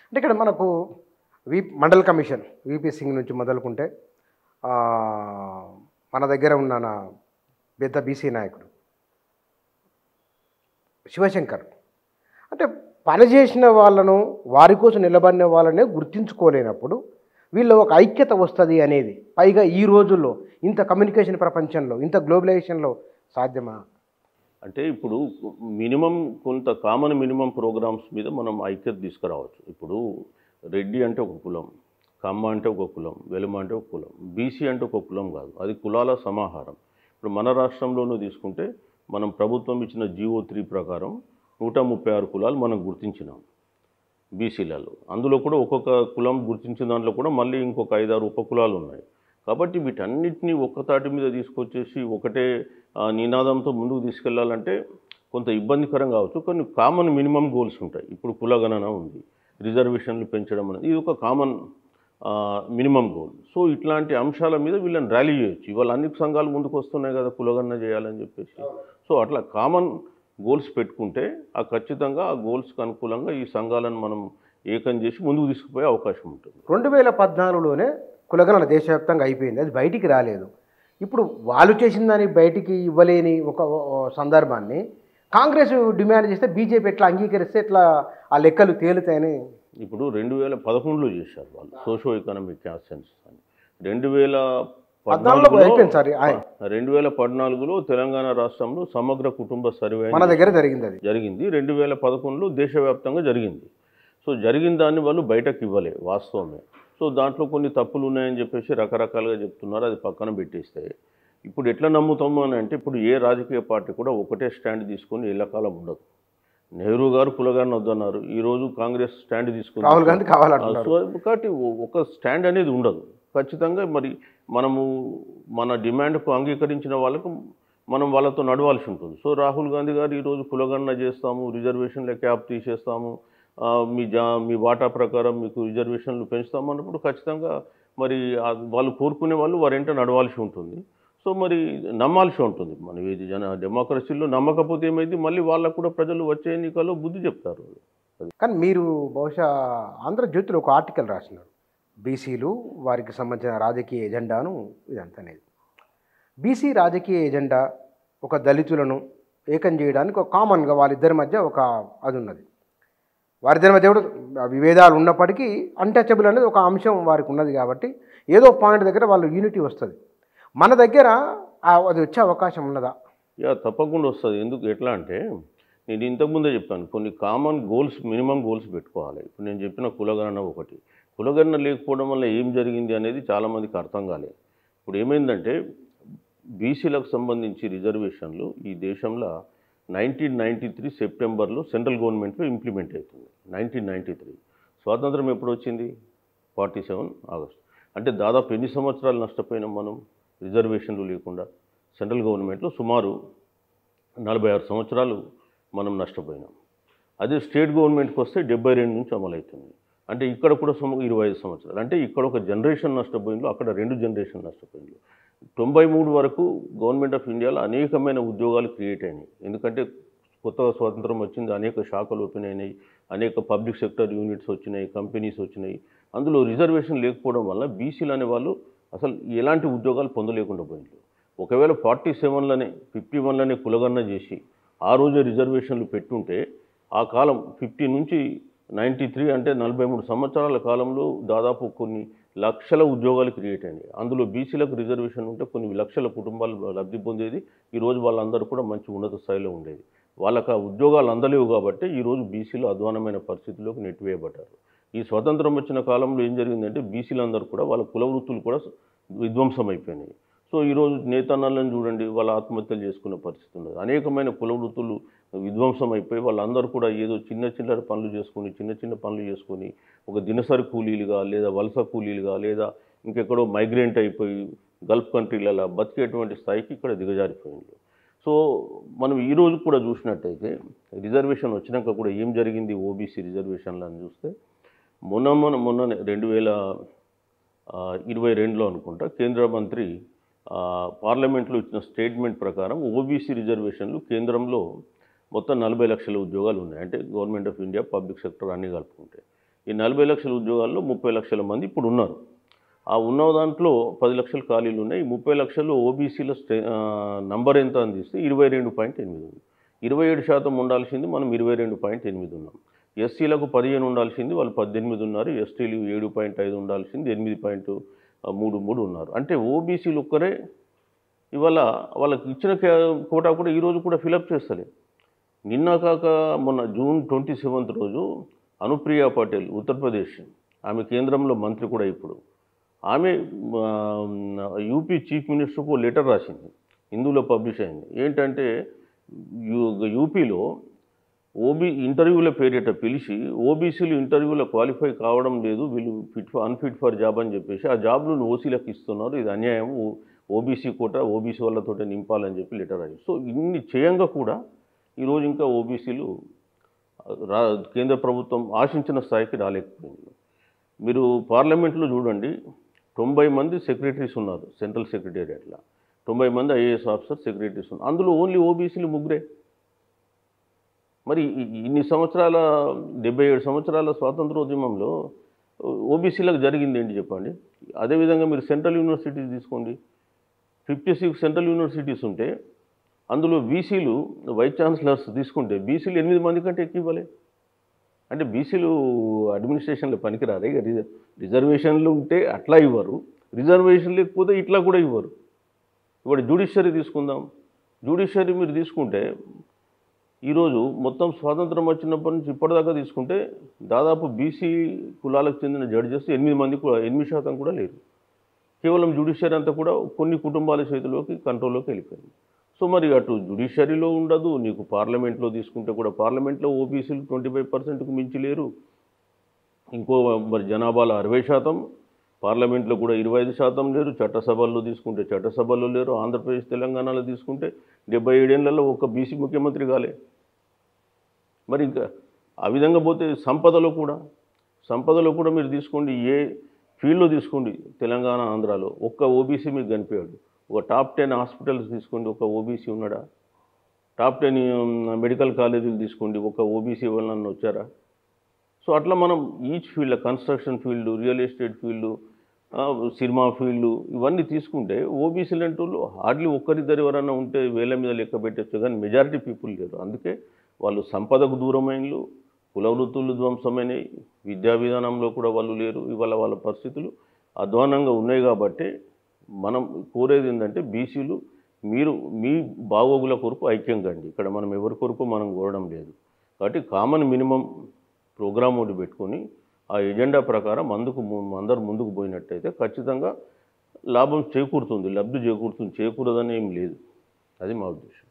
అంటే ఇక్కడ మనకు వి మండల్ కమిషన్ విపి సింగ్ నుంచి మొదలుకుంటే ఆ, మన దగ్గర ఉన్న నా పెద్ద బీసీ నాయకుడు శివశంకర్ అంటే పనిచేసిన వాళ్ళను వారి కోసం నిలబడిన వాళ్ళనే గుర్తించుకోలేనప్పుడు వీళ్ళు ఒక ఐక్యత వస్తుంది అనేది పైగా ఈ రోజుల్లో ఇంత కమ్యూనికేషన్ ప్రపంచంలో ఇంత గ్లోబలైజేషన్లో సాధ్యమా అంటే ఇప్పుడు మినిమం కొంత కామన్ మినిమం ప్రోగ్రామ్స్ మీద మనం ఐక్యత తీసుకురావచ్చు ఇప్పుడు రెడ్డి అంటే ఒక కులం కమ్మ అంటే ఒక కులం వెలుమ అంటే ఒక కులం బీసీ అంటే ఒక కులం కాదు అది కులాల సమాహారం ఇప్పుడు మన రాష్ట్రంలోనూ తీసుకుంటే మనం ప్రభుత్వం ఇచ్చిన జీవో త్రీ ప్రకారం నూట ముప్పై ఆరు కులాలు మనం గుర్తించినాం బీసీలలో అందులో కూడా ఒక్కొక్క కులం గుర్తించిన దాంట్లో కూడా మళ్ళీ ఇంకొక ఐదారు ఉపకులాలు ఉన్నాయి కాబట్టి వీటన్నిటిని ఒక్కతాటి మీద తీసుకొచ్చేసి ఒకటే ఆ, నినాదంతో ముందుకు తీసుకెళ్లాలంటే కొంత ఇబ్బందికరం కావచ్చు కొన్ని కామన్ మినిమం గోల్స్ ఉంటాయి ఇప్పుడు కులగణన ఉంది రిజర్వేషన్లు పెంచడం అనేది ఇది ఒక కామన్ మినిమం గోల్ సో ఇట్లాంటి అంశాల మీద వీళ్ళని ర్యాలీ చేయొచ్చు ఇవాళ అన్ని సంఘాలు ముందుకు వస్తున్నాయి కదా కులగణన చేయాలని చెప్పేసి సో అట్లా కామన్ గోల్స్ పెట్టుకుంటే ఆ ఖచ్చితంగా ఆ గోల్స్కి అనుకూలంగా ఈ సంఘాలను మనం ఏకం చేసి ముందుకు తీసుకుపోయే అవకాశం ఉంటుంది రెండు వేల పద్నాలుగులోనే కులగణన దేశవ్యాప్తంగా అయిపోయింది అది బయటికి రాలేదు ఇప్పుడు వాళ్ళు చేసిన దాన్ని బయటికి ఇవ్వలేని ఒక ఓ సందర్భాన్ని కాంగ్రెస్ డిమాండ్ చేస్తే బీజేపీ ఎట్లా అంగీకరిస్తే ఎట్లా ఆ లెక్కలు తేలుతాయని ఇప్పుడు రెండు వేల పదకొండులో చేశారు వాళ్ళు సోషో ఎకనామిక్ సెన్స్ అని రెండు వేల పద్నాలుగులో అయిపోయింది సార్ ఆయన- రెండు వేల పద్నాలుగులో తెలంగాణ రాష్ట్రంలో సమగ్ర కుటుంబ సర్వే మన దగ్గర జరిగింది అది జరిగింది రెండు వేల పదకొండులో దేశవ్యాప్తంగా జరిగింది సో జరిగిన దాన్ని వాళ్ళు బయటకు ఇవ్వలే వాస్తవమే సో దాంట్లో కొన్ని తప్పులు ఉన్నాయని చెప్పేసి రకరకాలుగా చెప్తున్నారు అది పక్కన పెట్టేస్తే ఇప్పుడు ఎట్లా నమ్ముతాము అని అంటే ఇప్పుడు ఏ రాజకీయ పార్టీ కూడా ఒకటే స్టాండ్ తీసుకొని ఎల్లకాలం ఉండదు నెహ్రూ గారు కులగారిని వద్దన్నారు ఈరోజు కాంగ్రెస్ స్టాండ్ తీసుకుంది రాహుల్ గాంధీ కావాలంటున్నారు సో కాబట్టి ఒ- ఒక స్టాండ్ అనేది ఉండదు ఖచ్చితంగా మరి మనము మన డిమాండ్కు అంగీకరించిన వాళ్ళకు మనం వాళ్ళతో నడవాల్సి ఉంటుంది సో రాహుల్ గాంధీ గారు ఈరోజు కులగణన చేస్తాము రిజర్వేషన్ల క్యాప్ తీసేస్తాము ఆ, మీ జా మీ వాటా ప్రకారం మీకు రిజర్వేషన్లు పెంచుతాము అన్నప్పుడు ఖచ్చితంగా మరి ఆ వాళ్ళు కోరుకునే వాళ్ళు వారింట నడవాల్సి ఉంటుంది సో మరి నమ్మాల్సి ఉంటుంది మనం ఇది జన డెమోక్రసీలో నమ్మకపోతే ఏమైంది మళ్ళీ వాళ్ళకు కూడా ప్రజలు వచ్చే ఎన్నికల్లో బుద్ధి చెప్తారు కానీ మీరు బహుశా ఆంధ్రజ్యోతిలో ఒక ఆర్టికల్ రాసినారు బీసీలు వారికి సంబంధించిన రాజకీయ ఎజెండాను ఇదంతా అనేది బీసీ రాజకీయ ఎజెండా ఒక దళితులను ఏకం చేయడానికి ఒక కామన్గా వాళ్ళిద్దరి మధ్య ఒక అది ఉన్నది వారిద్దరి మధ్య కూడా విభేదాలు ఉన్నప్పటికీ అన్టచబుల్ అనేది ఒక అంశం వారికి ఉన్నది కాబట్టి ఏదో పాయింట్ దగ్గర వాళ్ళు యూనిటీ వస్తుంది మన దగ్గర ఆ- అది వచ్చే అవకాశం ఉన్నదా యా తప్పకుండా వస్తుంది ఎందుకు ఎట్లా అంటే నేను ఇంతకుముందే చెప్పాను కొన్ని కామన్ గోల్స్ మినిమం గోల్స్ పెట్టుకోవాలి ఇప్పుడు నేను చెప్పిన కులగణన ఒకటి కులగణన లేకపోవడం వల్ల ఏం జరిగింది అనేది చాలామందికి అర్థం కాలేదు ఇప్పుడు ఏమైందంటే బీసీలకు సంబంధించి రిజర్వేషన్లు ఈ దేశంలో నైన్టీన్ నైంటీ త్రీ సెప్టెంబర్లో సెంట్రల్ గవర్నమెంట్లో ఇంప్లిమెంట్ అవుతుంది నైన్టీన్ నైంటీ త్రీ స్వాతంత్రం ఎప్పుడు వచ్చింది ఫార్టీ సెవెన్ ఆగస్ట్ అంటే దాదాపు ఎన్ని సంవత్సరాలు నష్టపోయినాం మనం రిజర్వేషన్లు లేకుండా సెంట్రల్ గవర్నమెంట్లో సుమారు నలభై ఆరు సంవత్సరాలు మనం నష్టపోయినాం అదే స్టేట్ గవర్నమెంట్కి వస్తే డెబ్బై రెండు నుంచి అమలవుతుంది అంటే ఇక్కడ కూడా సుమారు ఇరవై ఐదు సంవత్సరాలు అంటే ఇక్కడ ఒక జనరేషన్ నష్టపోయిందో అక్కడ రెండు జనరేషన్ నష్టపోయింది తొంభై మూడు వరకు గవర్నమెంట్ ఆఫ్ ఇండియాలో అనేకమైన ఉద్యోగాలు క్రియేట్ అయినాయి ఎందుకంటే కొత్తగా స్వాతంత్రం వచ్చింది అనేక శాఖలు ఓపెన్ అయినాయి అనేక పబ్లిక్ సెక్టర్ యూనిట్స్ వచ్చినాయి కంపెనీస్ వచ్చినాయి అందులో రిజర్వేషన్ లేకపోవడం వల్ల బీసీలు అనే వాళ్ళు అసలు ఎలాంటి ఉద్యోగాలు పొందలేకుండా పోయింది ఒకవేళ ఫార్టీ సెవెన్లోనే ఫిఫ్టీ వన్లోనే కులగన్న చేసి ఆ రోజే రిజర్వేషన్లు పెట్టుంటే ఆ కాలం ఫిఫ్టీ నుంచి నైంటీ త్రీ అంటే నలభై మూడు సంవత్సరాల కాలంలో దాదాపు కొన్ని లక్షల ఉద్యోగాలు క్రియేట్ అయినాయి అందులో బీసీలకు రిజర్వేషన్ ఉంటే కొన్ని లక్షల కుటుంబాలు లబ్ధి పొందేది ఈరోజు వాళ్ళందరూ కూడా మంచి ఉన్నత స్థాయిలో ఉండేది వాళ్ళకి ఆ ఉద్యోగాలు అందలేవు కాబట్టి ఈరోజు బీసీలు అధ్వానమైన పరిస్థితుల్లోకి నెట్టివేయబడ్డారు ఈ స్వతంత్రం వచ్చిన కాలంలో ఏం జరిగిందంటే బీసీలందరూ కూడా వాళ్ళ కుల వృత్తులు కూడా విధ్వంసం అయిపోయినాయి సో ఈరోజు నేతన్నలను చూడండి వాళ్ళ ఆత్మహత్యలు చేసుకునే పరిస్థితి ఉన్నది అనేకమైన కుల వృత్తులు విధ్వంసం అయిపోయి వాళ్ళందరూ కూడా ఏదో చిన్న చిన్న పనులు చేసుకొని చిన్న చిన్న పనులు చేసుకొని ఒక దినసరి కూలీలుగా లేదా వలస కూలీలుగా లేదా ఇంకెక్కడో మైగ్రెంట్ అయిపోయి గల్ఫ్ కంట్రీలలో బతికేటువంటి స్థాయికి ఇక్కడ దిగజారిపోయింది సో మనం ఈ రోజు కూడా చూసినట్టయితే రిజర్వేషన్ వచ్చినాక కూడా ఏం జరిగింది ఓబీసీ రిజర్వేషన్లు అని చూస్తే మొన్న మొన్న మొన్న రెండు వేల ఆ, ఇరవై రెండులో అనుకుంటా కేంద్ర మంత్రి ఆ, పార్లమెంట్లో ఇచ్చిన స్టేట్మెంట్ ప్రకారం ఓబీసీ రిజర్వేషన్లు కేంద్రంలో మొత్తం నలభై లక్షల ఉద్యోగాలు ఉన్నాయి అంటే government of India public sector అన్నీ కలుపుకుంటే ఈ నలభై లక్షల ఉద్యోగాల్లో ముప్పై లక్షల మంది ఇప్పుడు ఉన్నారు ఆ ఉన్న దాంట్లో పది లక్షల ఖాళీలు ఉన్నాయి ఈ ముప్పై లక్షలు ఓబీసీల స్టే నంబర్ ఎంత అందిస్తే ఇరవై రెండు పాయింట్ ఎనిమిది ఉంది ఇరవై ఏడు శాతం ఉండాల్సింది మనం ఇరవై రెండు పాయింట్ ఎనిమిది ఉన్నాం ఎస్సీలకు పదిహేను ఉండాల్సింది వాళ్ళు పద్దెనిమిది ఉన్నారు ఎస్టీలు ఏడు పాయింట్ ఐదు ఉండాల్సింది ఎనిమిది పాయింట్ మూడు మూడు ఉన్నారు అంటే ఓబీసీలు ఒక్కరే ఇవాళ వాళ్ళకి ఇచ్చిన కే- కోటా కూడా ఈరోజు కూడా ఫిలప్ చేస్తలే నిన్న కాక మొన్న జూన్ ట్వంటీ సెవెంత్ రోజు అనుప్రియ పటేల్ ఉత్తరప్రదేశ్ ఆమె కేంద్రంలో మంత్రి కూడా ఇప్పుడు ఆమె ఆ, యూపీ చీఫ్ మినిస్టర్కు లెటర్ రాసింది హిందూలో పబ్లిష్ అయింది ఏంటంటే యూ యూపీలో ఓబీ ఇంటర్వ్యూల పేరిట పిలిచి ఓబీసీలు ఇంటర్వ్యూలో క్వాలిఫై కావడం లేదు వీళ్ళు fit for unfit for job అని చెప్పేసి ఆ జాబ్లను ఓసీలకు ఇస్తున్నారు ఇది అన్యాయం ఓబీసీ కోట ఓబీసీ వాళ్ళతో నింపాలని చెప్పి లెటర్ రాసింది సో ఇన్ని చేయంగా కూడా ఈరోజు ఇంకా ఓబీసీలు రా కేంద్ర ప్రభుత్వం ఆశించిన స్థాయికి రాలేకపోయింది మీరు పార్లమెంట్లో చూడండి తొంభై మంది సెక్రటరీస్ ఉన్నారు సెంట్రల్ సెక్రటేరియట్లో తొంభై మంది ఐఏఎస్ ఆఫీసర్ సెక్రటరీస్ ఉన్నారు అందులో ఓన్లీ ఓబీసీలు ముగ్గురే మరి ఈ- ఇన్ని సంవత్సరాల డెబ్బై ఏడు సంవత్సరాల స్వాతంత్రోద్యమంలో ఓబీసీలకు జరిగింది ఏంటి చెప్పండి అదేవిధంగా మీరు సెంట్రల్ యూనివర్సిటీస్ తీసుకోండి ఫిఫ్టీ సిక్స్ సెంట్రల్ యూనివర్సిటీస్ ఉంటే అందులో బీసీలు వైస్ ఛాన్సలర్స్ తీసుకుంటే బీసీలు ఎనిమిది మంది కంటే ఎక్కువ ఇవ్వలే అంటే బీసీలు అడ్మినిస్ట్రేషన్లో పనికిరారు ఇక రిజ రిజర్వేషన్లు ఉంటే అట్లా ఇవ్వరు రిజర్వేషన్ లేకపోతే ఇట్లా కూడా ఇవ్వరు ఇప్పుడు జ్యుడిషియరీ తీసుకుందాం జ్యుడిషియరీ మీరు తీసుకుంటే ఈరోజు మొత్తం స్వాతంత్రం వచ్చినప్పటి నుంచి ఇప్పటిదాకా తీసుకుంటే దాదాపు బీసీ కులాలకు చెందిన జడ్జెస్ ఎనిమిది మంది కూడా ఎనిమిది శాతం కూడా లేరు కేవలం జ్యుడిషియరీ అంతా కూడా కొన్ని కుటుంబాల చేతిలోకి కంట్రోల్లోకి వెళ్ళిపోయింది సో మరి అటు జ్యుడిషియరీలో ఉండదు నీకు పార్లమెంట్లో తీసుకుంటే కూడా పార్లమెంట్లో ఓబీసీలు ట్వంటీ ఫైవ్ పర్సెంట్కు మించి లేరు ఇంకో మరి జనాభాలో అరవై శాతం పార్లమెంట్లో కూడా ఇరవై ఐదు శాతం లేరు చట్టసభల్లో తీసుకుంటే చట్టసభల్లో లేరు ఆంధ్రప్రదేశ్ తెలంగాణలో తీసుకుంటే డెబ్బై ఏడేళ్లలో ఒక బీసీ ముఖ్యమంత్రి కాలే మరి ఇంకా ఆ విధంగా పోతే సంపదలో కూడా సంపదలో కూడా మీరు తీసుకోండి ఏ ఫీల్డ్లో తీసుకోండి తెలంగాణ ఆంధ్రాలో ఒక్క ఓబీసీ మీకు కనిపించాడు ఒక టాప్ టెన్ హాస్పిటల్స్ తీసుకోండి ఒక ఓబీసీ ఉన్నాడా టాప్ టెన్ మెడికల్ కాలేజీలు తీసుకోండి ఒక ఓబీసీ వాళ్ళని వచ్చారా సో అట్లా మనం each field construction field real estate field cinema field ఇవన్నీ తీసుకుంటే ఓబీసీలు అంటూ హార్డ్లీ ఒక్కరిద్దరు ఎవరైనా ఉంటే వేల మీద లెక్క పెట్టచ్చు కానీ మెజారిటీ పీపుల్ లేరు అందుకే వాళ్ళు సంపదకు దూరమైనలు కుల వృత్తులు ధ్వంసమైనవి విద్యా విధానంలో కూడా వాళ్ళు లేరు ఇవాళ వాళ్ళ పరిస్థితులు అధ్వానంగా ఉన్నాయి కాబట్టి మనం కోరేది ఏంటంటే బీసీలు మీరు మీ బాగోగుల కొరకు ఐక్యం కండి ఇక్కడ మనం ఎవరి కొరకు మనం కోరడం లేదు కాబట్టి కామన్ మినిమం ప్రోగ్రామ్ ఒకటి పెట్టుకొని ఆ ఎజెండా ప్రకారం అందుకు ము- అందరు ముందుకు పోయినట్టయితే ఖచ్చితంగా లాభం చేకూరుతుంది లబ్ధి చేకూరుతుంది చేకూరదని ఏం లేదు అది మా ఉద్దేశం